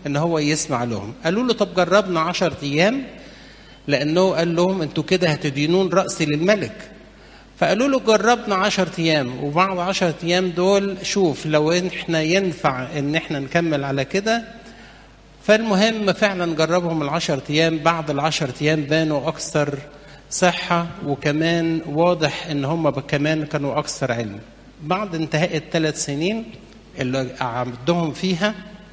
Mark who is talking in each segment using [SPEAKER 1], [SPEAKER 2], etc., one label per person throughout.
[SPEAKER 1] ان هو يسمع لهم قالوا له طب جربنا عشر ايام لانه قال لهم انتوا كده هتدينون راسي للملك فقالوا له جربنا عشر ايام وبعد عشر ايام دول شوف لو احنا ينفع ان احنا نكمل على كده فالمهم فعلا جربهم العشر ايام بعد العشر ايام بانوا اكثر صحة وكمان واضح ان هم كمان كانوا اكثر علم بعد انتهاء الثلاث سنين اللي عبدهم فيها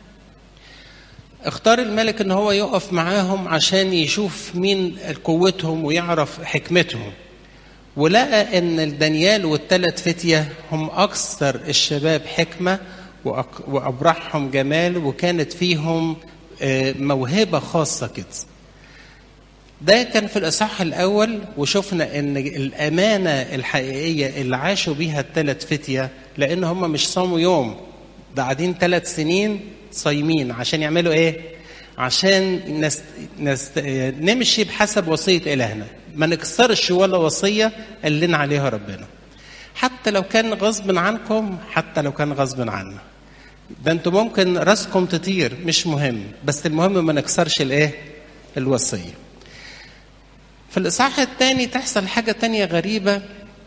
[SPEAKER 1] اختار الملك ان هو يقف معاهم عشان يشوف مين قوتهم ويعرف حكمتهم ولقى ان دانيال والثلاث فتية هم اكثر الشباب حكمة وابرعهم جمال وكانت فيهم موهبة خاصة كده ده كان في الإصحاح الأول وشفنا إن الأمانة الحقيقية اللي عاشوا بيها الثلاث فتية لأن هم مش صاموا يوم ده قاعدين ثلاث سنين صايمين عشان يعملوا إيه؟ عشان نست... نست... نمشي بحسب وصية إلهنا ما نكسرش ولا وصية قال لنا عليها ربنا حتى لو كان غصب عنكم حتى لو كان غصب عنا ده انتوا ممكن راسكم تطير مش مهم بس المهم ما نكسرش الايه الوصيه في الاصحاح الثاني تحصل حاجه تانية غريبه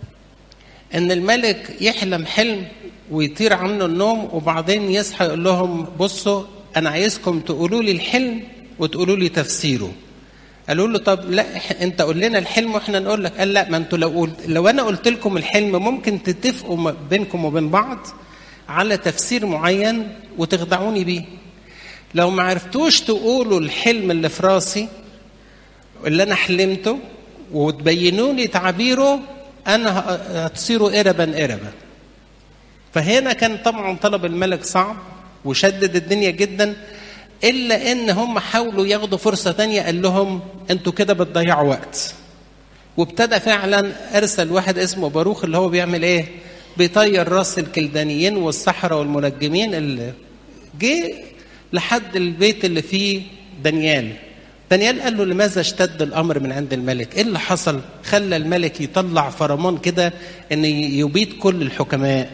[SPEAKER 1] ان الملك يحلم حلم ويطير عنه النوم وبعدين يصحى يقول لهم بصوا انا عايزكم تقولوا لي الحلم وتقولوا لي تفسيره قالوا له طب لا انت قول لنا الحلم واحنا نقول لك قال لا ما انتوا لو قلت لو انا قلت لكم الحلم ممكن تتفقوا بينكم وبين بعض على تفسير معين وتخدعوني بيه لو ما عرفتوش تقولوا الحلم اللي في راسي اللي انا حلمته وتبينوا لي تعبيره انا هتصيروا اربا اربا فهنا كان طبعا طلب الملك صعب وشدد الدنيا جدا الا ان هم حاولوا ياخدوا فرصه تانية قال لهم انتوا كده بتضيعوا وقت وابتدى فعلا ارسل واحد اسمه باروخ اللي هو بيعمل ايه بيطير راس الكلدانيين والسحرة والمنجمين اللي جه لحد البيت اللي فيه دانيال دانيال قال له لماذا اشتد الامر من عند الملك ايه اللي حصل خلى الملك يطلع فرمان كده ان يبيد كل الحكماء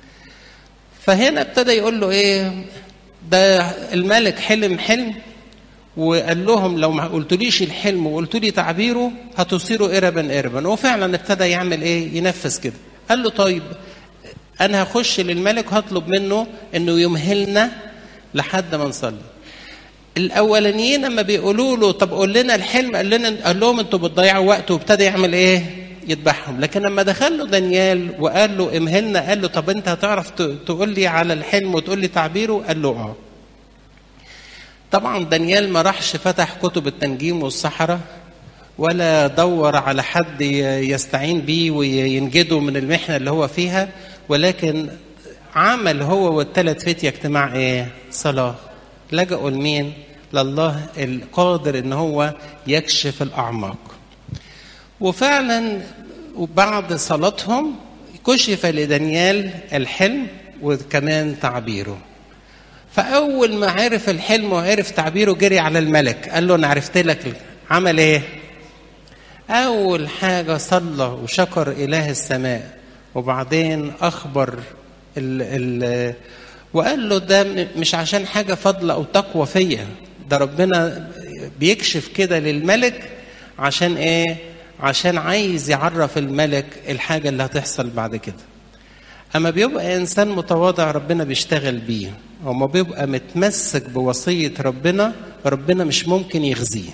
[SPEAKER 1] فهنا ابتدى يقول له ايه ده الملك حلم حلم وقال لهم لو ما قلتوليش الحلم وقلتوا لي تعبيره هتصيروا اربا اربا وفعلا ابتدى يعمل ايه ينفذ كده قال له طيب انا هخش للملك هطلب منه انه يمهلنا لحد ما نصلي الاولانيين لما بيقولوا له طب قول لنا الحلم قال لنا قال لهم انتوا بتضيعوا وقت وابتدى يعمل ايه يذبحهم لكن لما دخل له دانيال وقال له امهلنا قال له طب انت هتعرف تقول لي على الحلم وتقول لي تعبيره قال له اه طبعا دانيال ما راحش فتح كتب التنجيم والسحره ولا دور على حد يستعين بيه وينجده من المحنه اللي هو فيها ولكن عمل هو والثلاث فتية اجتماع ايه؟ صلاة لجأوا لمين؟ لله القادر ان هو يكشف الاعماق. وفعلا وبعد صلاتهم كشف لدانيال الحلم وكمان تعبيره. فأول ما عرف الحلم وعرف تعبيره جري على الملك قال له أنا عرفت لك عمل إيه؟ أول حاجة صلى وشكر إله السماء وبعدين أخبر ال ال وقال له ده مش عشان حاجة فضل أو تقوى فيا ده ربنا بيكشف كده للملك عشان إيه؟ عشان عايز يعرف الملك الحاجة اللي هتحصل بعد كده أما بيبقى إنسان متواضع ربنا بيشتغل بيه وما بيبقى متمسك بوصية ربنا ربنا مش ممكن يخزيه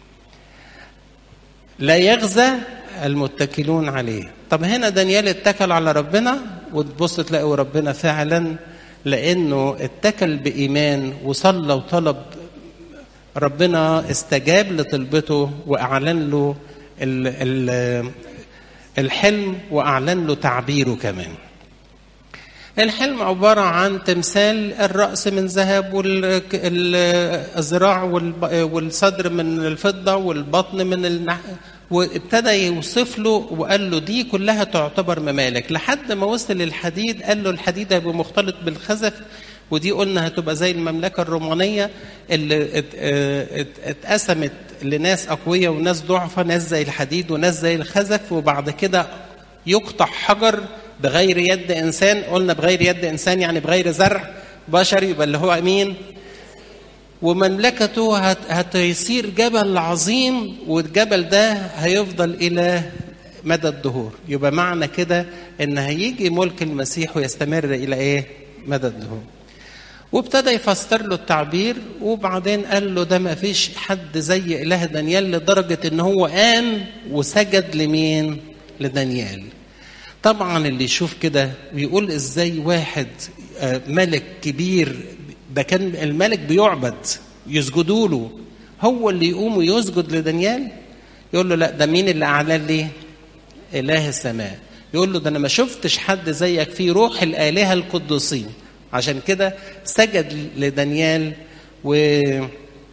[SPEAKER 1] لا يغزى المتكلون عليه طب هنا دانيال اتكل على ربنا وتبص تلاقوا ربنا فعلا لانه اتكل بايمان وصلى وطلب ربنا استجاب لطلبته واعلن له ال ال الحلم واعلن له تعبيره كمان الحلم عبارة عن تمثال الرأس من ذهب والذراع والصدر من الفضة والبطن من النح... وابتدى يوصف له وقال له دي كلها تعتبر ممالك لحد ما وصل للحديد قال له الحديد هيبقى مختلط بالخزف ودي قلنا هتبقى زي المملكة الرومانية اللي اتقسمت لناس أقوياء وناس ضعفة ناس زي الحديد وناس زي الخزف وبعد كده يقطع حجر بغير يد انسان قلنا بغير يد انسان يعني بغير زرع بشري يبقى اللي هو مين ومملكته هت هتيصير جبل عظيم والجبل ده هيفضل الى مدى الدهور يبقى معنى كده ان هيجي ملك المسيح ويستمر الى ايه مدى الدهور وابتدى يفسر له التعبير وبعدين قال له ده ما فيش حد زي اله دانيال لدرجه ان هو قام وسجد لمين لدانيال طبعا اللي يشوف كده بيقول ازاي واحد ملك كبير ده كان الملك بيعبد يسجدوا له هو اللي يقوم ويسجد لدانيال يقول له لا ده مين اللي اعلن لي اله السماء يقول له ده انا ما شفتش حد زيك في روح الالهه القدوسين عشان كده سجد لدانيال وقدم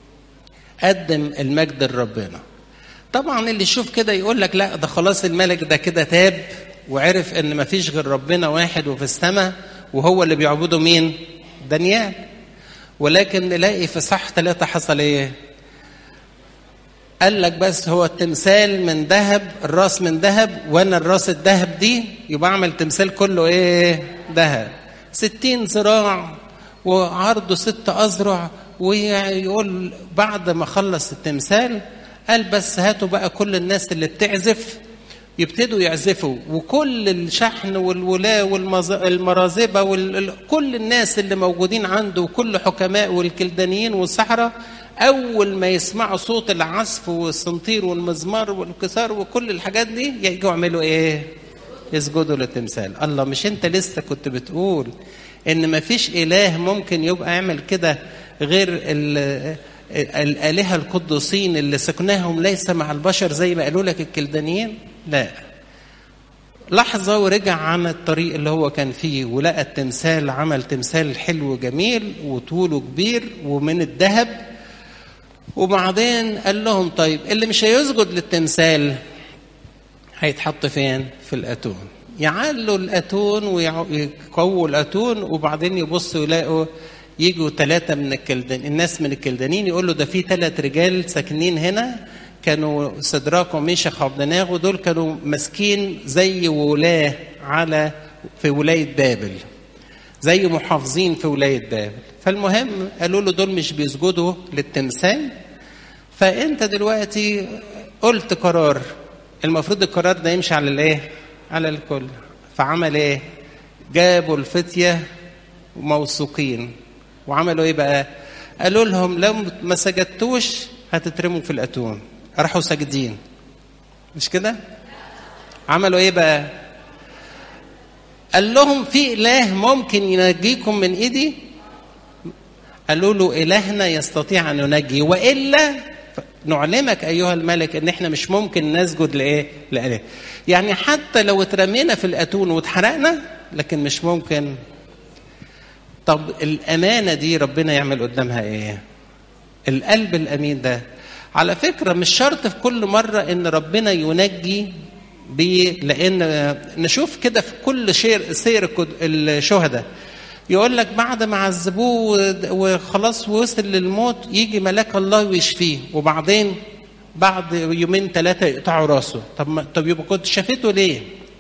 [SPEAKER 1] المجد لربنا طبعا اللي يشوف كده يقول لك لا ده خلاص الملك ده كده تاب وعرف ان ما فيش غير ربنا واحد وفي السماء وهو اللي بيعبده مين دانيال ولكن نلاقي في صح ثلاثة حصل ايه قال لك بس هو التمثال من ذهب الراس من ذهب وانا الراس الذهب دي يبقى اعمل تمثال كله ايه ذهب ستين ذراع وعرضه ست أذرع ويقول بعد ما خلص التمثال قال بس هاتوا بقى كل الناس اللي بتعزف يبتدوا يعزفوا وكل الشحن والولاة والمرازبة وكل الناس اللي موجودين عنده وكل حكماء والكلدانيين والسحرة أول ما يسمعوا صوت العزف والسنطير والمزمار والكسار وكل الحاجات دي يجوا يعملوا إيه؟ يسجدوا للتمثال الله مش انت لسه كنت بتقول ان ما فيش اله ممكن يبقى يعمل كده غير الالهه القدوسين اللي سكناهم ليس مع البشر زي ما قالوا لك الكلدانيين لا لحظه ورجع عن الطريق اللي هو كان فيه ولقى التمثال عمل تمثال حلو جميل وطوله كبير ومن الذهب وبعدين قال لهم طيب اللي مش هيسجد للتمثال هيتحط فين؟ في الاتون. يعلوا الاتون ويقووا الاتون وبعدين يبصوا يلاقوا يجوا ثلاثه من الكلدان الناس من الكلدانيين يقول له ده في ثلاث رجال ساكنين هنا كانوا سدراك وميشخ وابدناغو دول كانوا ماسكين زي ولاه على في ولايه بابل زي محافظين في ولايه بابل فالمهم قالوا له دول مش بيسجدوا للتمثال فانت دلوقتي قلت قرار المفروض القرار ده يمشي على الايه على الكل فعمل ايه جابوا الفتيه موثوقين وعملوا ايه بقى قالوا لهم لو ما سجدتوش هتترموا في الاتون راحوا ساجدين مش كده عملوا ايه بقى قال لهم في اله ممكن ينجيكم من ايدي قالوا له الهنا يستطيع ان ينجي والا نعلمك ايها الملك ان احنا مش ممكن نسجد لايه؟ لاله. يعني حتى لو اترمينا في الاتون واتحرقنا لكن مش ممكن طب الامانه دي ربنا يعمل قدامها ايه؟ القلب الامين ده على فكره مش شرط في كل مره ان ربنا ينجي لان نشوف كده في كل شير سير الشهداء يقول لك بعد ما عذبوه وخلاص وصل للموت يجي ملاك الله ويشفيه وبعدين بعد يومين ثلاثة يقطعوا راسه طب ما طب يبقى كنت شافته ليه؟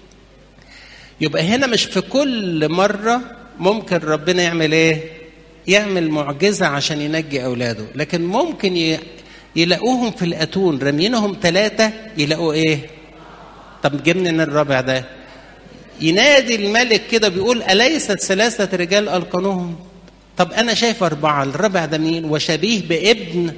[SPEAKER 1] يبقى هنا مش في كل مرة ممكن ربنا يعمل ايه؟ يعمل معجزة عشان ينجي أولاده لكن ممكن يلاقوهم في الأتون رمينهم ثلاثة يلاقوا ايه؟ طب جبنا الرابع ده ينادي الملك كده بيقول أليست ثلاثة رجال ألقنوهم طب أنا شايف أربعة الرابع ده مين وشبيه بابن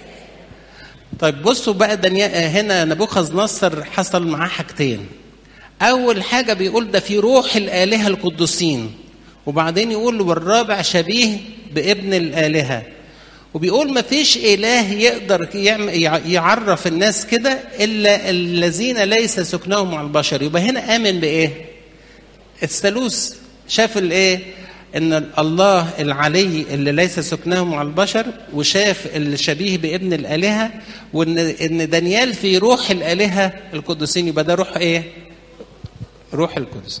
[SPEAKER 1] طيب بصوا بقى دنيا هنا نبوخذ نصر حصل معاه حاجتين أول حاجة بيقول ده في روح الآلهة القدسين وبعدين يقول والرابع شبيه بابن الآلهة وبيقول ما فيش إله يقدر يعرف الناس كده إلا الذين ليس سكنهم مع البشر يبقى هنا آمن بإيه؟ الثالوث شاف الايه ان الله العلي اللي ليس سكنه مع البشر وشاف الشبيه بابن الالهه وان ان دانيال في روح الالهه القدسين يبقى ده روح ايه روح القدس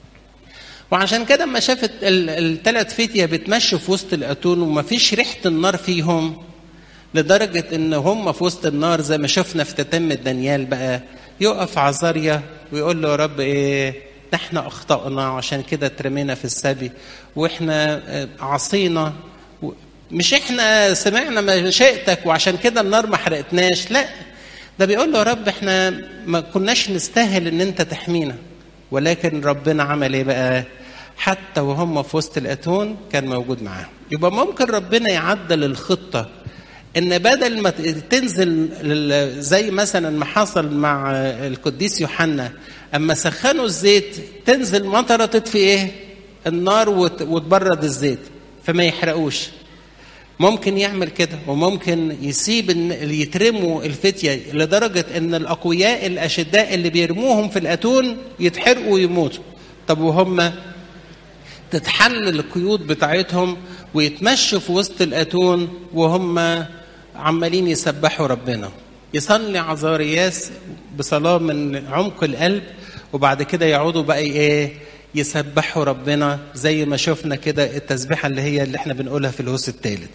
[SPEAKER 1] وعشان كده اما شافت الثلاث فتيه بتمشوا في وسط الاتون ومفيش ريحه النار فيهم لدرجه ان هم في وسط النار زي ما شفنا في تتمه دانيال بقى يقف عزاريا ويقول له يا رب ايه احنا اخطانا عشان كده اترمينا في السبي واحنا عصينا مش احنا سمعنا مشيئتك وعشان كده النار ما حرقتناش لا ده بيقول له يا رب احنا ما كناش نستاهل ان انت تحمينا ولكن ربنا عمل ايه بقى حتى وهم في وسط الاتون كان موجود معاهم يبقى ممكن ربنا يعدل الخطه ان بدل ما تنزل زي مثلا ما حصل مع القديس يوحنا اما سخنوا الزيت تنزل مطره تطفي ايه النار وتبرد الزيت فما يحرقوش ممكن يعمل كده وممكن يسيب اللي يترموا الفتية لدرجة ان الاقوياء الاشداء اللي بيرموهم في الاتون يتحرقوا ويموتوا طب وهم تتحلل القيود بتاعتهم ويتمشوا في وسط الاتون وهم عمالين يسبحوا ربنا يصلي عزارياس بصلاة من عمق القلب وبعد كده يقعدوا بقى ايه يسبحوا ربنا زي ما شفنا كده التسبيحة اللي هي اللي احنا بنقولها في الهوس الثالث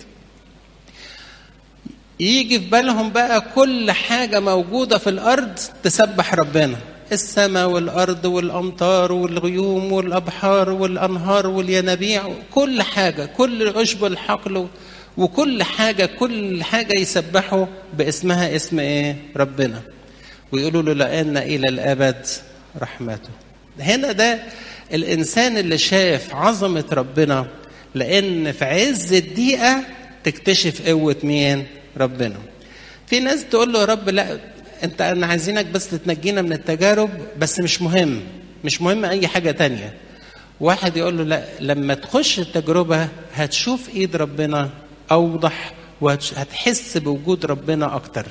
[SPEAKER 1] يجي في بالهم بقى كل حاجة موجودة في الأرض تسبح ربنا السماء والأرض والأمطار والغيوم والأبحار والأنهار والينابيع كل حاجة كل عشب الحقل وكل حاجة كل حاجة يسبحوا باسمها اسم ايه ربنا ويقولوا له لأن إلى الأبد رحمته هنا ده الإنسان اللي شاف عظمة ربنا لأن في عز الدقيقة تكتشف قوة مين ربنا في ناس تقول له يا رب لا انت انا عايزينك بس تنجينا من التجارب بس مش مهم مش مهم اي حاجه تانية واحد يقول له لا لما تخش التجربه هتشوف ايد ربنا اوضح وهتحس بوجود ربنا اكتر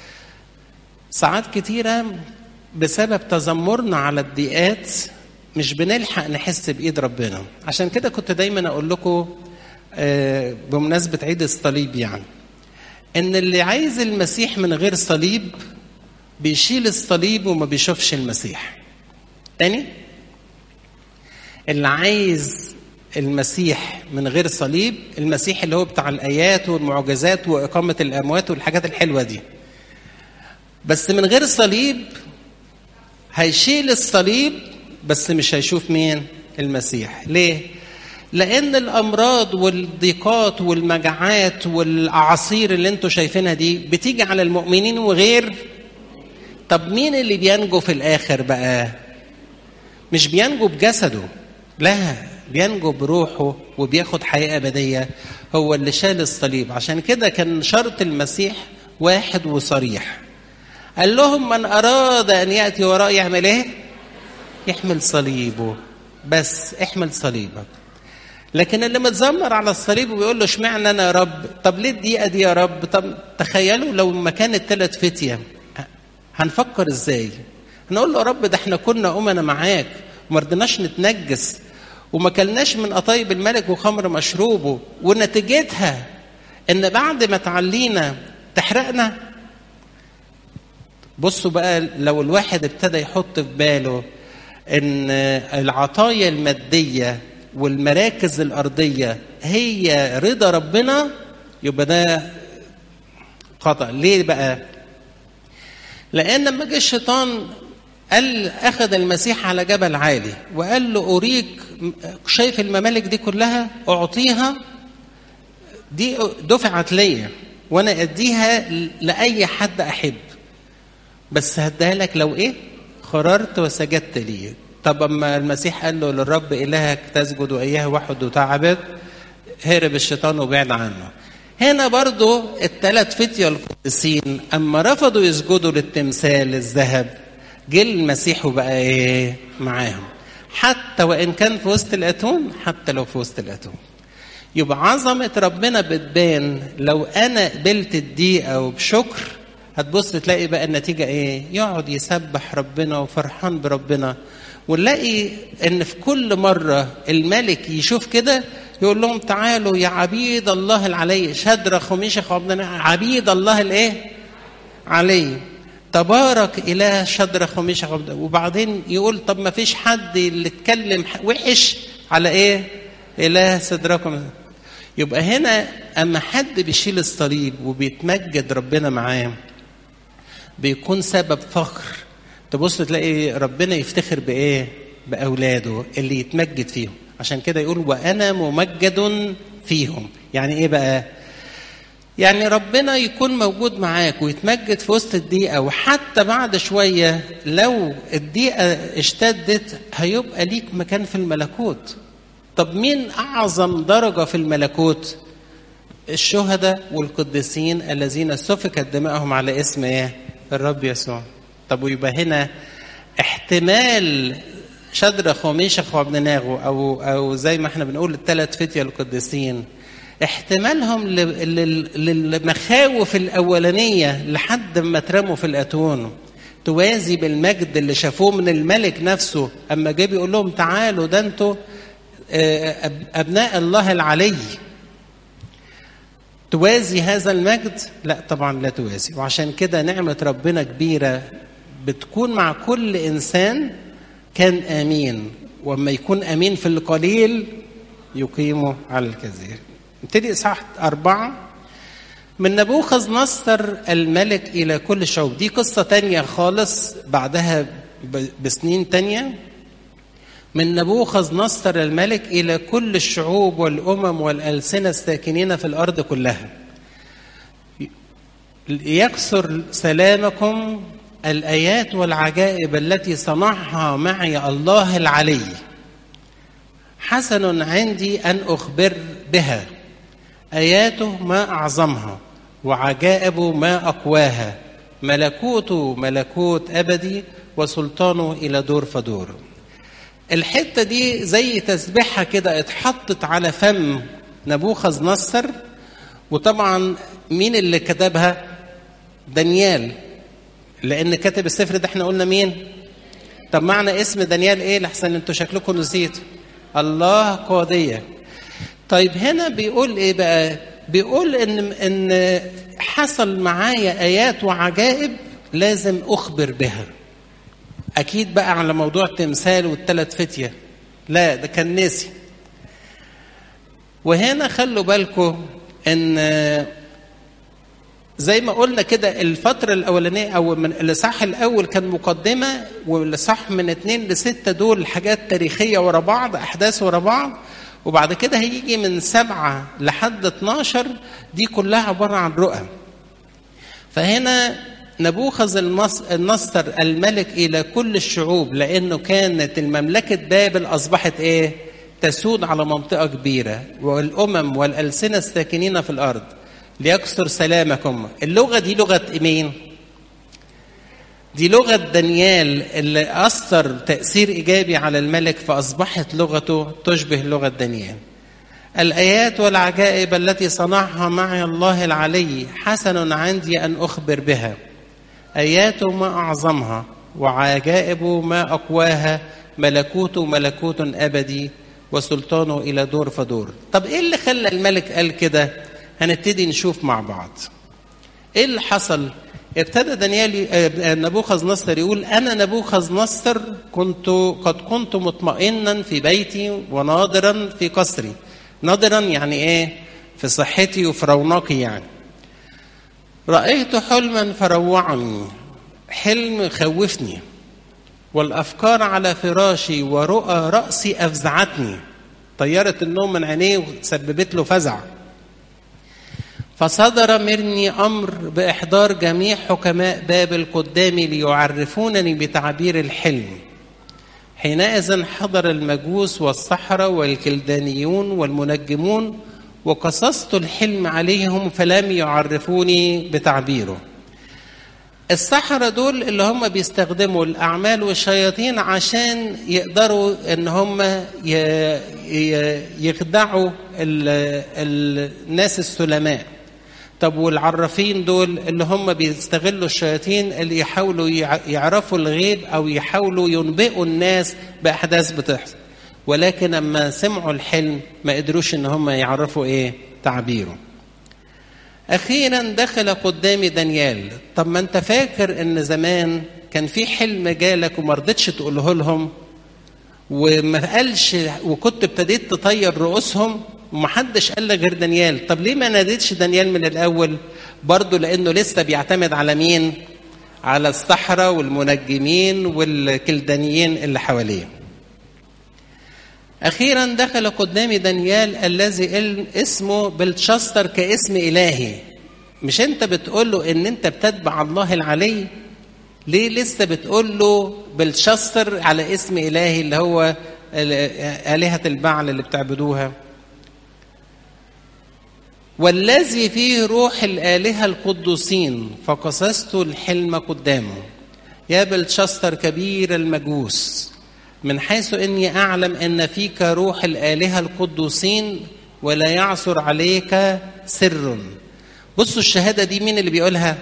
[SPEAKER 1] ساعات كتيره بسبب تذمرنا على الضيقات مش بنلحق نحس بايد ربنا عشان كده كنت دايما اقول لكم بمناسبه عيد الصليب يعني ان اللي عايز المسيح من غير صليب بيشيل الصليب وما بيشوفش المسيح تاني اللي عايز المسيح من غير صليب المسيح اللي هو بتاع الايات والمعجزات واقامه الاموات والحاجات الحلوه دي بس من غير صليب هيشيل الصليب بس مش هيشوف مين المسيح ليه لان الامراض والضيقات والمجاعات والاعاصير اللي انتوا شايفينها دي بتيجي على المؤمنين وغير طب مين اللي بينجو في الاخر بقى مش بينجو بجسده لا بينجو بروحه وبياخد حياه ابديه هو اللي شال الصليب عشان كده كان شرط المسيح واحد وصريح قال لهم من اراد ان ياتي ورائي يعمل ايه يحمل صليبه بس احمل صليبك لكن اللي متذمر على الصليب وبيقول له اشمعنى انا يا رب طب ليه الدقيقه دي يا رب طب تخيلوا لو ما كانت ثلاث فتيه هنفكر ازاي هنقول له يا رب ده احنا كنا امنا معاك وما رضيناش نتنجس وما كلناش من قطايب الملك وخمر مشروبه ونتيجتها ان بعد ما تعلينا تحرقنا بصوا بقى لو الواحد ابتدى يحط في باله ان العطايا الماديه والمراكز الارضيه هي رضا ربنا يبقى ده خطا ليه بقى لان لما جه الشيطان قال اخذ المسيح على جبل عالي وقال له اريك شايف الممالك دي كلها اعطيها دي دفعت ليا وانا اديها لاي حد احب بس هديها لك لو ايه خررت وسجدت لي طب اما المسيح قال له للرب الهك تسجد واياه وحده تعبد هرب الشيطان وبعد عنه هنا برضو الثلاث فتية القديسين اما رفضوا يسجدوا للتمثال الذهب جه المسيح وبقى ايه معاهم حتى وان كان في وسط الاتون حتى لو في وسط الاتون يبقى عظمة ربنا بتبان لو أنا قبلت الدقيقة وبشكر هتبص تلاقي بقى النتيجة إيه؟ يقعد يسبح ربنا وفرحان بربنا ونلاقي إن في كل مرة الملك يشوف كده يقول لهم تعالوا يا عبيد الله العلي شدرة خميشة عبدنا عبيد الله الإيه؟ علي تبارك إله شدرة خميشة عبد وبعدين يقول طب ما فيش حد اللي اتكلم وحش على إيه؟ إله صدركم يبقى هنا أما حد بيشيل الصليب وبيتمجد ربنا معاه بيكون سبب فخر تبص تلاقي ربنا يفتخر بإيه؟ بأولاده اللي يتمجد فيهم عشان كده يقول وأنا ممجد فيهم يعني ايه بقى يعني ربنا يكون موجود معاك ويتمجد في وسط الضيقه وحتى بعد شويه لو الضيقه اشتدت هيبقى ليك مكان في الملكوت طب مين اعظم درجه في الملكوت الشهداء والقديسين الذين سفكت دماءهم على اسم ايه الرب يسوع طب ويبقى هنا احتمال شدرخ وميشخ وابنناغو او او زي ما احنا بنقول الثلاث فتية القديسين احتمالهم للمخاوف الاولانيه لحد ما اترموا في الاتون توازي بالمجد اللي شافوه من الملك نفسه اما جه بيقول لهم تعالوا ده انتوا ابناء الله العلي توازي هذا المجد لا طبعا لا توازي وعشان كده نعمه ربنا كبيره بتكون مع كل انسان كان امين واما يكون امين في القليل يقيمه على الكثير نبتدي اصحاح اربعه من نبوخذ نصر الملك الى كل الشعوب دي قصه تانية خالص بعدها بسنين تانية من نبوخذ نصر الملك الى كل الشعوب والامم والالسنه الساكنين في الارض كلها يكثر سلامكم الايات والعجائب التي صنعها معي الله العلي حسن عندي ان اخبر بها اياته ما اعظمها وعجائبه ما اقواها ملكوته ملكوت ابدي وسلطانه الى دور فدور الحته دي زي تسبيحه كده اتحطت على فم نبوخذ نصر وطبعا مين اللي كتبها دانيال لان كاتب السفر ده احنا قلنا مين طب معنى اسم دانيال ايه لحسن انتوا شكلكم نسيتوا الله قاضيه طيب هنا بيقول ايه بقى بيقول ان ان حصل معايا ايات وعجائب لازم اخبر بها اكيد بقى على موضوع التمثال والثلاث فتيه لا ده كان ناسي وهنا خلوا بالكم ان زي ما قلنا كده الفترة الأولانية أو من الإصحاح الأول كان مقدمة والإصحاح من اتنين لستة دول حاجات تاريخية ورا بعض أحداث ورا بعض وبعد كده هيجي من سبعة لحد 12 دي كلها عبارة عن رؤى فهنا نبوخذ النصر الملك إلى كل الشعوب لأنه كانت المملكة بابل أصبحت إيه؟ تسود على منطقة كبيرة والأمم والألسنة الساكنين في الأرض ليكثر سلامكم اللغة دي لغة مين؟ دي لغة دانيال اللي أثر تأثير إيجابي على الملك فأصبحت لغته تشبه لغة دانيال الآيات والعجائب التي صنعها معي الله العلي حسن عندي أن أخبر بها آياته ما أعظمها وعجائبه ما أقواها ملكوته ملكوت أبدي وسلطانه إلى دور فدور طب إيه اللي خلى الملك قال كده هنبتدي نشوف مع بعض إيه اللي حصل ابتدى دانيال نبوخذ نصر يقول انا نبوخذ نصر كنت قد كنت مطمئنا في بيتي وناظرا في قصري ناظرا يعني ايه في صحتي وفي رونقي يعني رايت حلما فروعني حلم خوفني والافكار على فراشي ورؤى راسي افزعتني طيرت النوم من عينيه وسببت له فزع فصدر مني امر باحضار جميع حكماء بابل قدامي ليعرفونني بتعبير الحلم حينئذ حضر المجوس والسحره والكلدانيون والمنجمون وقصصت الحلم عليهم فلم يعرفوني بتعبيره السحرة دول اللي هم بيستخدموا الأعمال والشياطين عشان يقدروا إن هم يخدعوا الناس السلماء طب والعرافين دول اللي هم بيستغلوا الشياطين اللي يحاولوا يعرفوا الغيب او يحاولوا ينبئوا الناس باحداث بتحصل ولكن لما سمعوا الحلم ما قدروش ان هم يعرفوا ايه تعبيره اخيرا دخل قدامي دانيال طب ما انت فاكر ان زمان كان في حلم جالك وما رضيتش تقوله لهم وما قالش وكنت ابتديت تطير رؤوسهم ومحدش قال لك غير دانيال طب ليه ما ناديتش دانيال من الاول برضه لانه لسه بيعتمد على مين على السحرة والمنجمين والكلدانيين اللي حواليه أخيرا دخل قدامي دانيال الذي اسمه بلتشستر كاسم إلهي مش أنت بتقول له إن أنت بتتبع الله العلي ليه لسه بتقول له بلتشستر على اسم إلهي اللي هو آلهة البعل اللي بتعبدوها والذي فيه روح الآلهة القدوسين فقصصت الحلم قدامه يا بلتشستر كبير المجوس من حيث اني اعلم ان فيك روح الالهه القدوسين ولا يعثر عليك سر بصوا الشهاده دي مين اللي بيقولها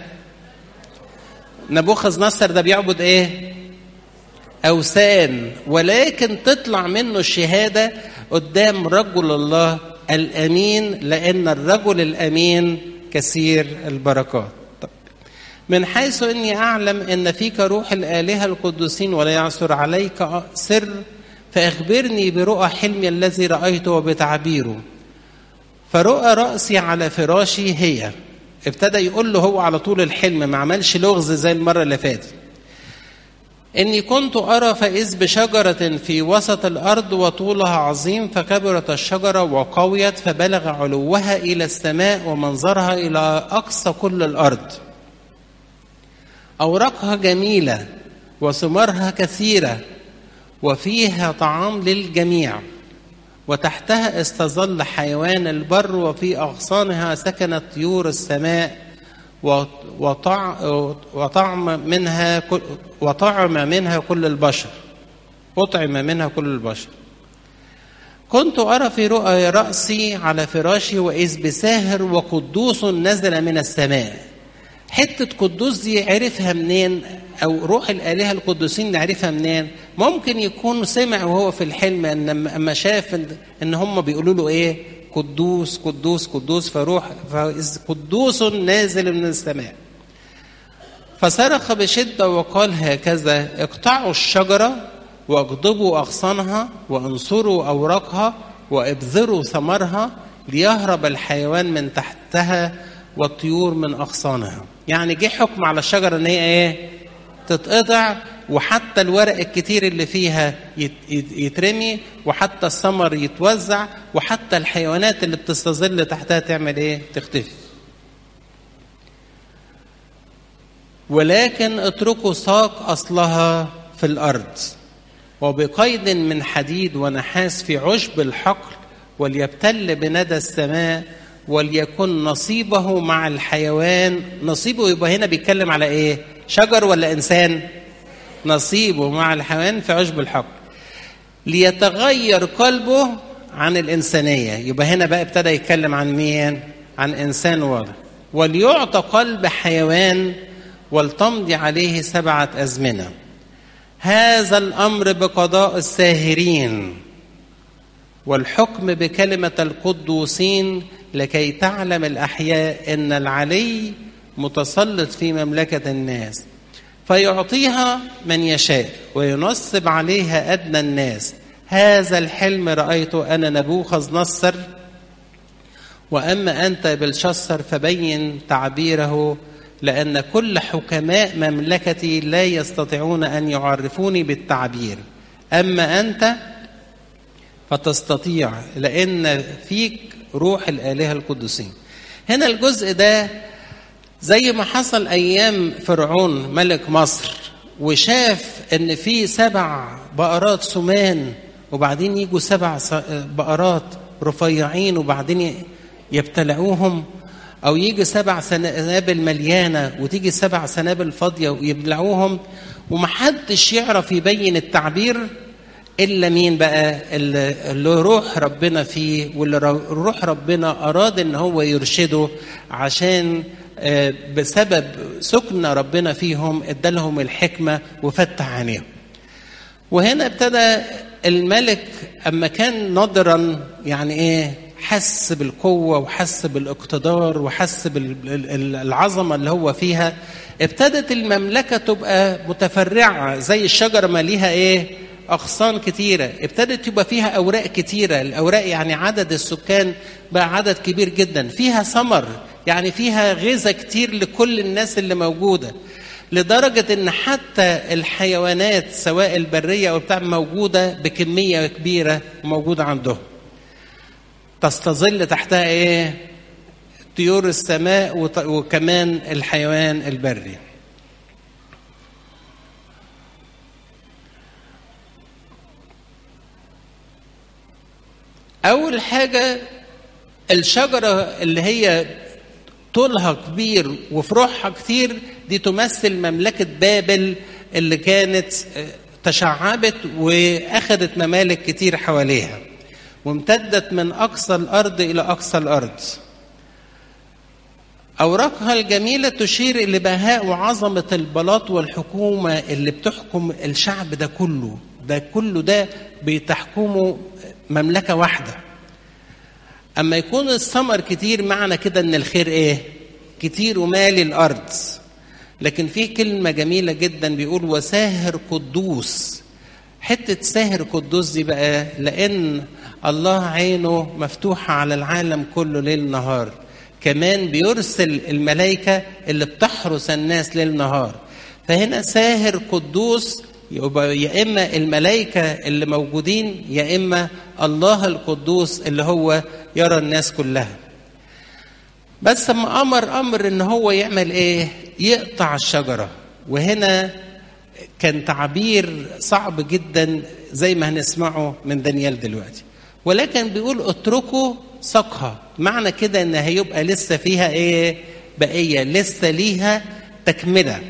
[SPEAKER 1] نبوخذ نصر ده بيعبد ايه اوثان ولكن تطلع منه الشهاده قدام رجل الله الامين لان الرجل الامين كثير البركات من حيث اني اعلم ان فيك روح الالهه القدوسين ولا يعثر عليك سر فاخبرني برؤى حلمي الذي رايته وبتعبيره فرؤى راسي على فراشي هي ابتدى يقول له هو على طول الحلم ما عملش لغز زي المره اللي فاتت إني كنت أرى فإذ بشجرة في وسط الأرض وطولها عظيم فكبرت الشجرة وقويت فبلغ علوها إلى السماء ومنظرها إلى أقصى كل الأرض أوراقها جميلة وثمارها كثيرة وفيها طعام للجميع وتحتها استظل حيوان البر وفي أغصانها سكنت طيور السماء وطعم منها وطعم منها كل البشر أطعم منها كل البشر كنت أرى في رؤى رأسي على فراشي وإذ بساهر وقدوس نزل من السماء حتة قدوس دي عرفها منين أو روح الآلهة القدوسين نعرفها منين ممكن يكون سمع وهو في الحلم أن أما شاف إن هم بيقولوا له إيه قدوس قدوس قدوس فروح فإذ قدوس نازل من السماء فصرخ بشدة وقال هكذا اقطعوا الشجرة واغضبوا أغصانها وانصروا أوراقها وابذروا ثمرها ليهرب الحيوان من تحتها والطيور من أغصانها يعني جه حكم على الشجرة إن هي إيه تتقطع وحتى الورق الكتير اللي فيها يترمي وحتى الثمر يتوزع وحتى الحيوانات اللي بتستظل تحتها تعمل ايه تختفي ولكن اتركوا ساق اصلها في الارض وبقيد من حديد ونحاس في عشب الحقل وليبتل بندى السماء وليكن نصيبه مع الحيوان نصيبه يبقى هنا بيتكلم على ايه شجر ولا انسان نصيبه مع الحيوان في عشب الحقل ليتغير قلبه عن الإنسانية يبقى هنا بقى ابتدى يتكلم عن مين عن إنسان واضح وليعطى قلب حيوان ولتمضي عليه سبعة أزمنة هذا الأمر بقضاء الساهرين والحكم بكلمة القدوسين لكي تعلم الأحياء أن العلي متسلط في مملكة الناس فيعطيها من يشاء وينصب عليها أدنى الناس هذا الحلم رأيته أنا نبوخذ نصر وأما أنت بالشصر فبين تعبيره لأن كل حكماء مملكتي لا يستطيعون أن يعرفوني بالتعبير أما أنت فتستطيع لأن فيك روح الآلهة القدسين هنا الجزء ده زي ما حصل أيام فرعون ملك مصر وشاف ان في سبع بقرات سمان وبعدين يجوا سبع بقرات رفيعين وبعدين يبتلعوهم او يجي سبع سنابل مليانه وتيجي سبع سنابل فاضيه ويبلعوهم ومحدش يعرف يبين التعبير الا مين بقى اللي روح ربنا فيه واللي روح ربنا اراد ان هو يرشده عشان بسبب سكن ربنا فيهم ادالهم الحكمه وفتح عينيهم. وهنا ابتدى الملك اما كان نضرا يعني ايه حس بالقوه وحس بالاقتدار وحس بالعظمه اللي هو فيها ابتدت المملكه تبقى متفرعه زي الشجره ما ليها ايه اغصان كتيره ابتدت يبقى فيها اوراق كتيره الاوراق يعني عدد السكان بقى عدد كبير جدا فيها ثمر يعني فيها غذاء كتير لكل الناس اللي موجوده لدرجة إن حتى الحيوانات سواء البرية أو بتاع موجودة بكمية كبيرة موجودة عندهم تستظل تحتها إيه؟ طيور السماء وكمان الحيوان البري أول حاجة الشجرة اللي هي طولها كبير وفروعها كتير دي تمثل مملكة بابل اللي كانت تشعبت وأخذت ممالك كتير حواليها وامتدت من أقصى الأرض إلى أقصى الأرض أوراقها الجميلة تشير إلى بهاء وعظمة البلاط والحكومة اللي بتحكم الشعب ده كله ده كله ده بتحكمه مملكة واحدة أما يكون الثمر كتير معنى كده إن الخير إيه؟ كتير ومالي الأرض لكن في كلمة جميلة جدا بيقول وساهر قدوس حتة ساهر قدوس دي بقى لأن الله عينه مفتوحة على العالم كله ليل نهار كمان بيرسل الملائكة اللي بتحرس الناس ليل نهار فهنا ساهر قدوس يبقى يا إما الملائكة اللي موجودين يا إما الله القدوس اللي هو يرى الناس كلها بس لما أمر أمر إن هو يعمل إيه يقطع الشجرة وهنا كان تعبير صعب جدا زي ما هنسمعه من دانيال دلوقتي ولكن بيقول اتركوا ساقها معنى كده ان هيبقى لسه فيها ايه بقيه لسه ليها تكمله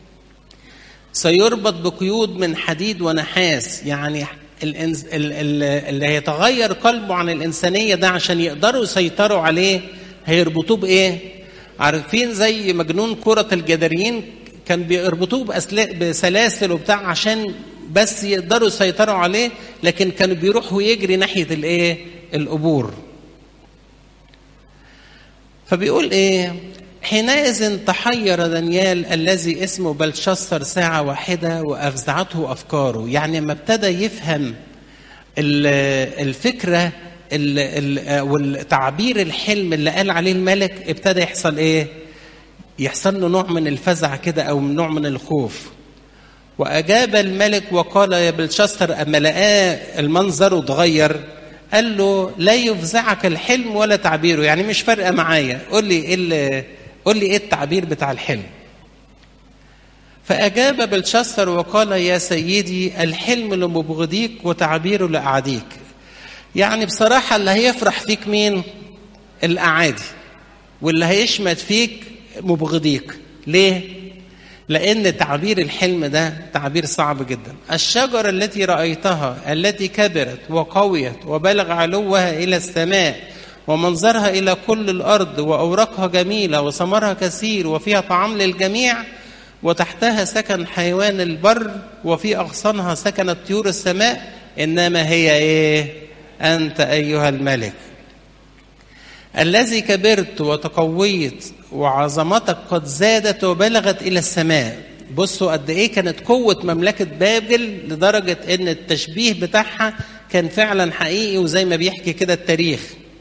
[SPEAKER 1] سيربط بقيود من حديد ونحاس يعني الإنز... اللي هيتغير قلبه عن الإنسانية ده عشان يقدروا يسيطروا عليه هيربطوه بإيه؟ عارفين زي مجنون كرة الجداريين كان بيربطوه بأسلا... بسلاسل وبتاع عشان بس يقدروا يسيطروا عليه لكن كانوا بيروحوا يجري ناحية الإيه؟ القبور. فبيقول إيه؟ حينئذ تحير دانيال الذي اسمه بلشسر ساعة واحدة وأفزعته أفكاره يعني لما ابتدى يفهم الفكرة والتعبير الحلم اللي قال عليه الملك ابتدى يحصل ايه يحصل له نوع من الفزع كده او نوع من الخوف واجاب الملك وقال يا بلشسر اما لقاه المنظر اتغير قال له لا يفزعك الحلم ولا تعبيره يعني مش فارقه معايا قول لي ايه اللي قول لي ايه التعبير بتاع الحلم فأجاب بلشسر وقال يا سيدي الحلم لمبغضيك وتعبيره لأعاديك يعني بصراحة اللي هيفرح فيك مين الأعادي واللي هيشمت فيك مبغضيك ليه لأن تعبير الحلم ده تعبير صعب جدا الشجرة التي رأيتها التي كبرت وقويت وبلغ علوها إلى السماء ومنظرها إلى كل الأرض وأوراقها جميلة وثمرها كثير وفيها طعام للجميع وتحتها سكن حيوان البر وفي أغصانها سكنت طيور السماء إنما هي إيه أنت أيها الملك الذي كبرت وتقويت وعظمتك قد زادت وبلغت إلى السماء بصوا قد إيه كانت قوة مملكة بابل لدرجة إن التشبيه بتاعها كان فعلا حقيقي وزي ما بيحكي كده التاريخ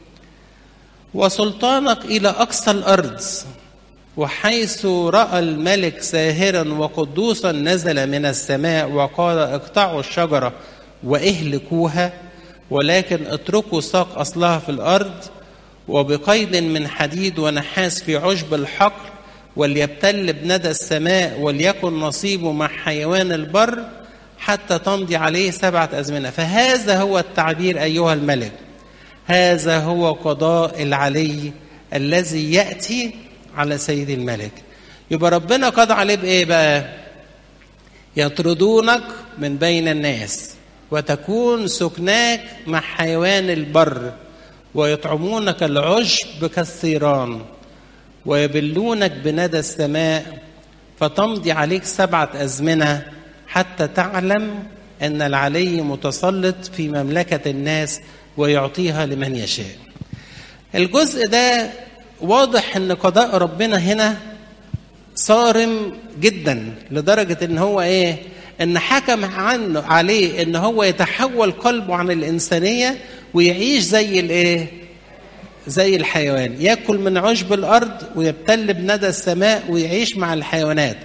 [SPEAKER 1] وسلطانك إلى أقصى الأرض وحيث رأى الملك ساهرا وقدوسا نزل من السماء وقال اقطعوا الشجرة واهلكوها ولكن اتركوا ساق أصلها في الأرض وبقيد من حديد ونحاس في عشب الحقل وليبتل بندى السماء وليكن نصيبه مع حيوان البر حتى تمضي عليه سبعة أزمنة فهذا هو التعبير أيها الملك هذا هو قضاء العلي الذي يأتي على سيد الملك يبقى ربنا قضى عليه بإيه بقى يطردونك من بين الناس وتكون سكناك مع حيوان البر ويطعمونك العشب كالثيران ويبلونك بندى السماء فتمضي عليك سبعة أزمنة حتى تعلم أن العلي متسلط في مملكة الناس ويعطيها لمن يشاء الجزء ده واضح ان قضاء ربنا هنا صارم جدا لدرجة ان هو ايه ان حكم عنه عليه ان هو يتحول قلبه عن الانسانية ويعيش زي الايه زي الحيوان ياكل من عشب الارض ويبتل بندى السماء ويعيش مع الحيوانات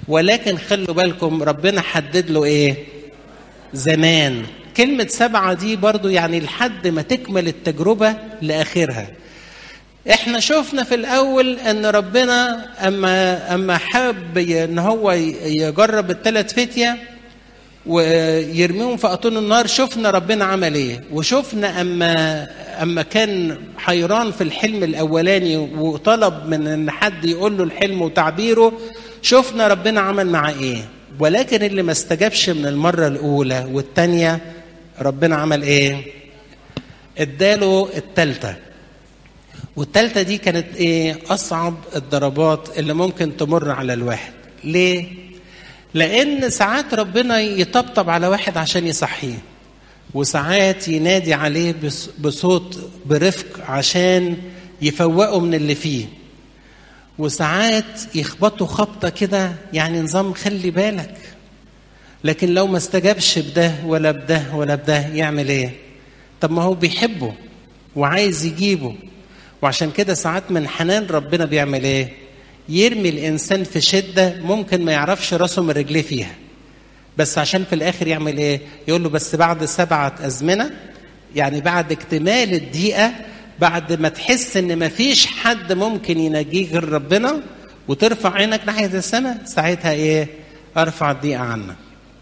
[SPEAKER 1] ولكن خلوا بالكم ربنا حدد له ايه زمان كلمة سبعة دي برضو يعني لحد ما تكمل التجربة لآخرها احنا شفنا في الاول ان ربنا اما اما حب ان هو يجرب الثلاث فتيه ويرميهم في اطون النار شفنا ربنا عمل ايه وشفنا اما اما كان حيران في الحلم الاولاني وطلب من ان حد يقول له الحلم وتعبيره شفنا ربنا عمل معاه ايه ولكن اللي ما استجابش من المره الاولى والثانيه ربنا عمل ايه اداله الثالثه والثالثه دي كانت ايه اصعب الضربات اللي ممكن تمر على الواحد ليه لان ساعات ربنا يطبطب على واحد عشان يصحيه وساعات ينادي عليه بصوت برفق عشان يفوقه من اللي فيه وساعات يخبطه خبطة كده يعني نظام خلي بالك لكن لو ما استجابش بده ولا بده ولا بده يعمل ايه طب ما هو بيحبه وعايز يجيبه وعشان كده ساعات من حنان ربنا بيعمل ايه يرمي الانسان في شده ممكن ما يعرفش راسه من رجليه فيها بس عشان في الاخر يعمل ايه يقول له بس بعد سبعه ازمنه يعني بعد اكتمال الدقيقه بعد ما تحس ان ما فيش حد ممكن ينجيك غير ربنا وترفع عينك ناحيه السماء ساعتها ايه ارفع الدقيقه عنك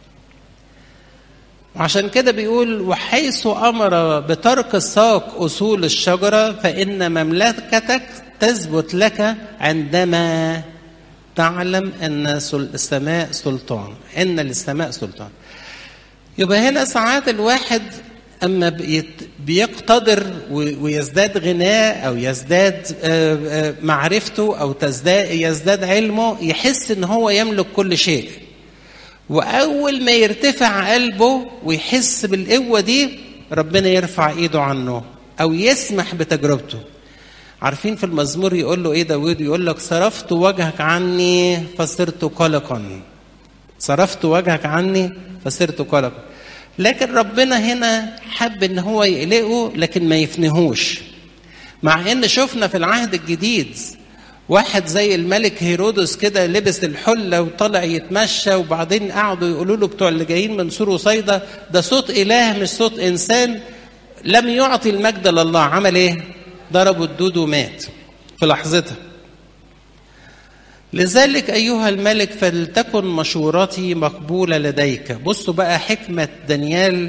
[SPEAKER 1] وعشان كده بيقول وحيث امر بترك ساق اصول الشجره فان مملكتك تثبت لك عندما تعلم ان السماء سلطان ان للسماء سلطان يبقى هنا ساعات الواحد اما بيقتدر ويزداد غناه او يزداد معرفته او تزداد يزداد علمه يحس ان هو يملك كل شيء واول ما يرتفع قلبه ويحس بالقوه دي ربنا يرفع ايده عنه او يسمح بتجربته عارفين في المزمور يقول له ايه داود يقول لك صرفت وجهك عني فصرت قلقا صرفت وجهك عني فصرت قلقا لكن ربنا هنا حب ان هو يقلقه لكن ما يفنهوش مع ان شفنا في العهد الجديد واحد زي الملك هيرودس كده لبس الحلة وطلع يتمشى وبعدين قعدوا يقولوا له بتوع اللي جايين من سور وصيدا ده صوت إله مش صوت إنسان لم يعطي المجد لله عمل إيه؟ ضربوا الدود ومات في لحظتها لذلك أيها الملك فلتكن مشورتي مقبولة لديك بصوا بقى حكمة دانيال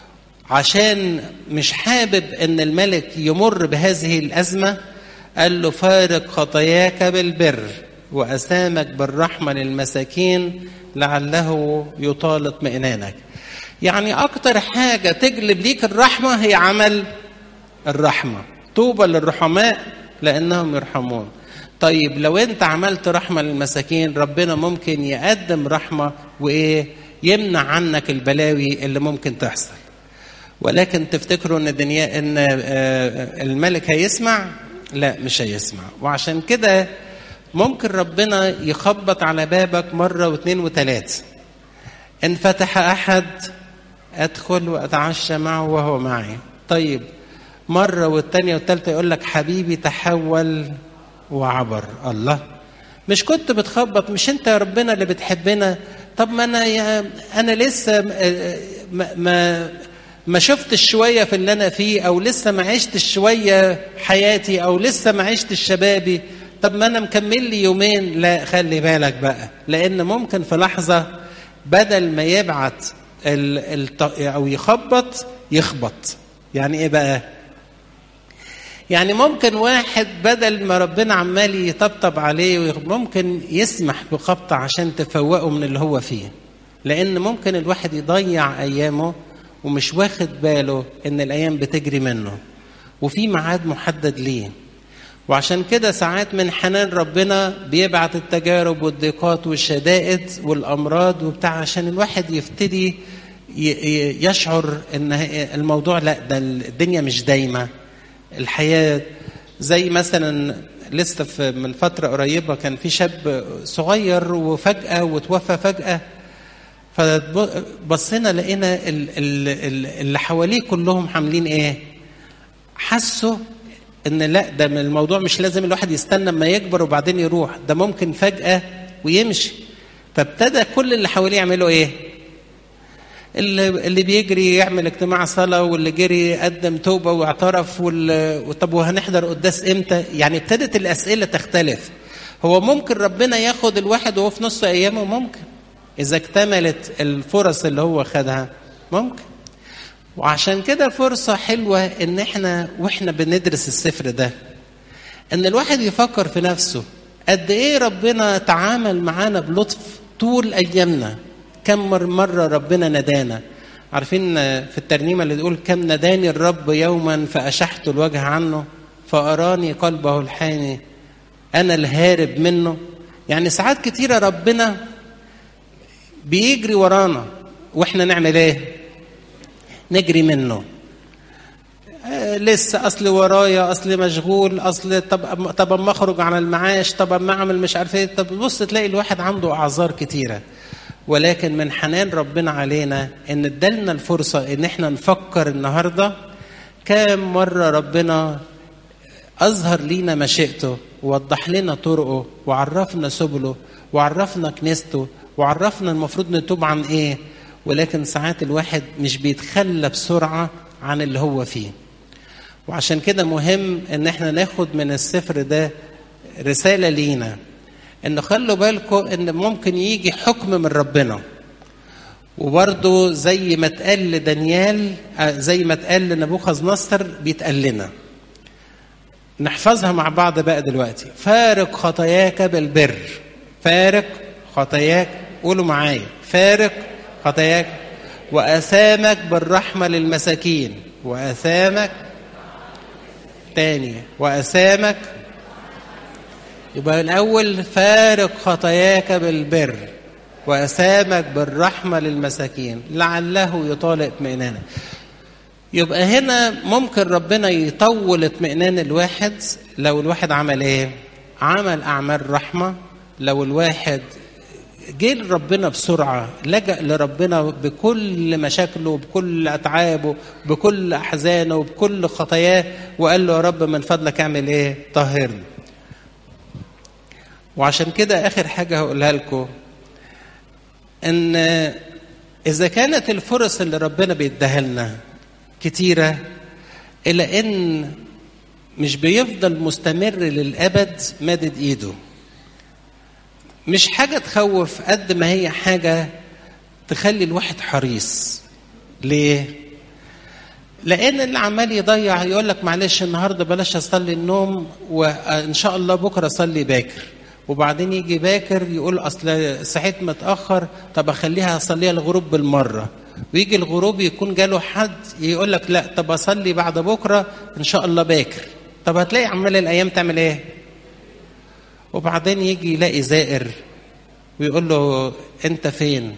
[SPEAKER 1] عشان مش حابب أن الملك يمر بهذه الأزمة قال له فارق خطاياك بالبر وأسامك بالرحمة للمساكين لعله يطال اطمئنانك يعني أكتر حاجة تجلب ليك الرحمة هي عمل الرحمة طوبى للرحماء لأنهم يرحمون طيب لو أنت عملت رحمة للمساكين ربنا ممكن يقدم رحمة وإيه يمنع عنك البلاوي اللي ممكن تحصل ولكن تفتكروا ان الدنيا ان الملك هيسمع لا مش هيسمع وعشان كده ممكن ربنا يخبط على بابك مرة واثنين وثلاثة إن فتح أحد أدخل وأتعشى معه وهو معي طيب مرة والتانية والتالتة يقول لك حبيبي تحول وعبر الله مش كنت بتخبط مش انت يا ربنا اللي بتحبنا طب ما انا يا انا لسه ما, ما ما شفتش شويه في اللي انا فيه او لسه ما عشتش شويه حياتي او لسه ما عشتش شبابي طب ما انا مكمل لي يومين لا خلي بالك بقى لان ممكن في لحظه بدل ما يبعت ال ال او يخبط يخبط يعني ايه بقى يعني ممكن واحد بدل ما ربنا عمال يطبطب عليه ممكن يسمح بخبطه عشان تفوقه من اللي هو فيه لان ممكن الواحد يضيع ايامه ومش واخد باله ان الايام بتجري منه وفي ميعاد محدد ليه وعشان كده ساعات من حنان ربنا بيبعت التجارب والضيقات والشدائد والامراض وبتاع عشان الواحد يبتدي يشعر ان الموضوع لا ده الدنيا مش دايمه الحياه زي مثلا لسه في من فتره قريبه كان في شاب صغير وفجاه وتوفى فجاه فبصينا لقينا اللي حواليه كلهم عاملين ايه حسوا ان لا ده الموضوع مش لازم الواحد يستنى اما يكبر وبعدين يروح ده ممكن فجأة ويمشي فابتدى كل اللي حواليه يعملوا ايه اللي اللي بيجري يعمل اجتماع صلاه واللي جري قدم توبه واعترف وال... طب وهنحضر قداس امتى يعني ابتدت الاسئله تختلف هو ممكن ربنا ياخد الواحد وهو في نص ايامه ممكن اذا اكتملت الفرص اللي هو خدها ممكن وعشان كده فرصه حلوه ان احنا واحنا بندرس السفر ده ان الواحد يفكر في نفسه قد ايه ربنا تعامل معانا بلطف طول ايامنا كم مره ربنا ندانا عارفين في الترنيمه اللي تقول كم نداني الرب يوما فاشحت الوجه عنه فاراني قلبه الحاني انا الهارب منه يعني ساعات كتيره ربنا بيجري ورانا واحنا نعمل ايه نجري منه آه لسه اصل ورايا اصل مشغول اصل طب طب اما اخرج عن المعاش طب اما اعمل مش عارف ايه طب بص تلاقي الواحد عنده اعذار كتيره ولكن من حنان ربنا علينا ان ادالنا الفرصه ان احنا نفكر النهارده كام مره ربنا اظهر لينا مشيئته ووضح لنا طرقه وعرفنا سبله وعرفنا كنيسته وعرفنا المفروض نتوب عن ايه ولكن ساعات الواحد مش بيتخلى بسرعه عن اللي هو فيه وعشان كده مهم ان احنا ناخد من السفر ده رساله لينا ان خلوا بالكم ان ممكن يجي حكم من ربنا وبرضه زي ما اتقال لدانيال زي ما اتقال لنبوخذ نصر بيتقال لنا نحفظها مع بعض بقى دلوقتي فارق خطاياك بالبر فارق خطاياك قولوا معايا فارق خطاياك وأثامك بالرحمة للمساكين وأثامك تاني وأثامك يبقى الأول فارق خطاياك بالبر وأثامك بالرحمة للمساكين لعله يطال اطمئنانك يبقى هنا ممكن ربنا يطول اطمئنان الواحد لو الواحد عمل ايه عمل اعمال رحمه لو الواحد جه لربنا بسرعه لجا لربنا بكل مشاكله وبكل اتعابه بكل احزانه وبكل خطاياه وقال له يا رب من فضلك اعمل ايه طهرني وعشان كده اخر حاجه هقولها لكم ان اذا كانت الفرص اللي ربنا بيديها لنا كتيرة إلى إن مش بيفضل مستمر للأبد مادد إيده مش حاجة تخوف قد ما هي حاجة تخلي الواحد حريص ليه؟ لأن اللي عمال يضيع يقول لك معلش النهارده بلاش أصلي النوم وإن شاء الله بكرة أصلي باكر وبعدين يجي باكر يقول أصل صحيت متأخر طب أخليها أصليها الغروب بالمرة ويجي الغروب يكون جاله حد يقول لك لا طب اصلي بعد بكره ان شاء الله باكر طب هتلاقي عمال الايام تعمل ايه وبعدين يجي يلاقي زائر ويقول له انت فين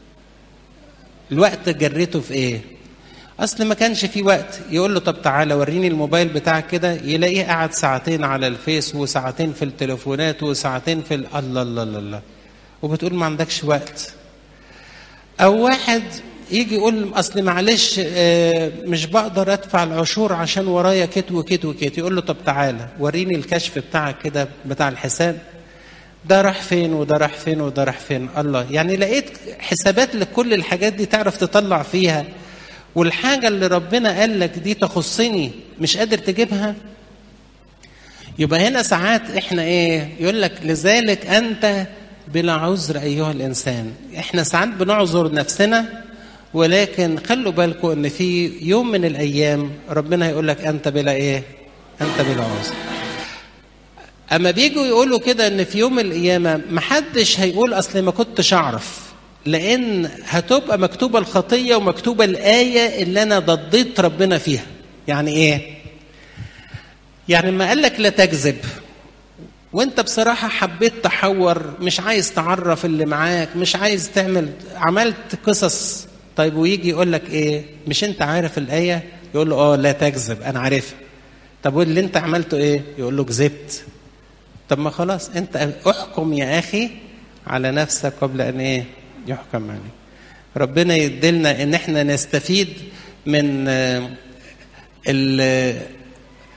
[SPEAKER 1] الوقت جريته في ايه اصل ما كانش في وقت يقول له طب تعالى وريني الموبايل بتاعك كده يلاقيه قاعد ساعتين على الفيس وساعتين في التليفونات وساعتين في ال... الله الله الله الله وبتقول ما عندكش وقت او واحد يجي يقول اصل معلش مش بقدر ادفع العشور عشان ورايا كت وكت وكت يقول له طب تعالى وريني الكشف بتاعك كده بتاع الحساب ده راح فين وده راح فين وده راح فين الله يعني لقيت حسابات لكل الحاجات دي تعرف تطلع فيها والحاجه اللي ربنا قال لك دي تخصني مش قادر تجيبها يبقى هنا ساعات احنا ايه يقول لك لذلك انت بلا عذر ايها الانسان احنا ساعات بنعذر نفسنا ولكن خلوا بالكم ان في يوم من الايام ربنا هيقول لك انت بلا ايه انت بلا عذر اما بيجوا يقولوا كده ان في يوم القيامه محدش هيقول اصل ما كنتش اعرف لان هتبقى مكتوبه الخطيه ومكتوبه الايه اللي انا ضديت ربنا فيها يعني ايه يعني ما قال لك لا تكذب وانت بصراحة حبيت تحور مش عايز تعرف اللي معاك مش عايز تعمل عملت قصص طيب ويجي يقول لك ايه مش انت عارف الآية يقول له اه لا تكذب انا عارفها طب واللي انت عملته ايه يقول له كذبت طب ما خلاص انت احكم يا اخي على نفسك قبل ان ايه يحكم عليك ربنا يدلنا ان احنا نستفيد من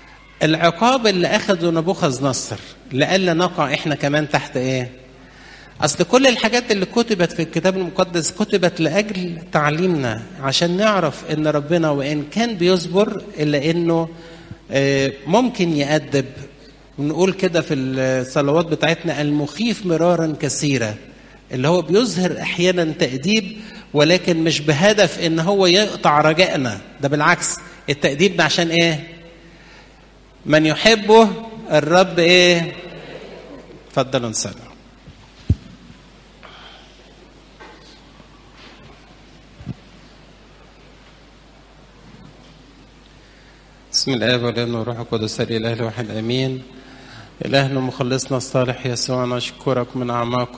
[SPEAKER 1] العقاب اللي اخذه نبوخذ نصر لئلا نقع احنا كمان تحت ايه اصل كل الحاجات اللي كتبت في الكتاب المقدس كتبت لاجل تعليمنا عشان نعرف ان ربنا وان كان بيصبر الا انه ممكن يأدب ونقول كده في الصلوات بتاعتنا المخيف مرارا كثيرا اللي هو بيظهر احيانا تأديب ولكن مش بهدف ان هو يقطع رجائنا ده بالعكس التأديب ده عشان ايه من يحبه الرب ايه اتفضلوا نصلي بسم الله والابن والروح القدس الاله الواحد امين الهنا مخلصنا الصالح يسوع نشكرك من اعماق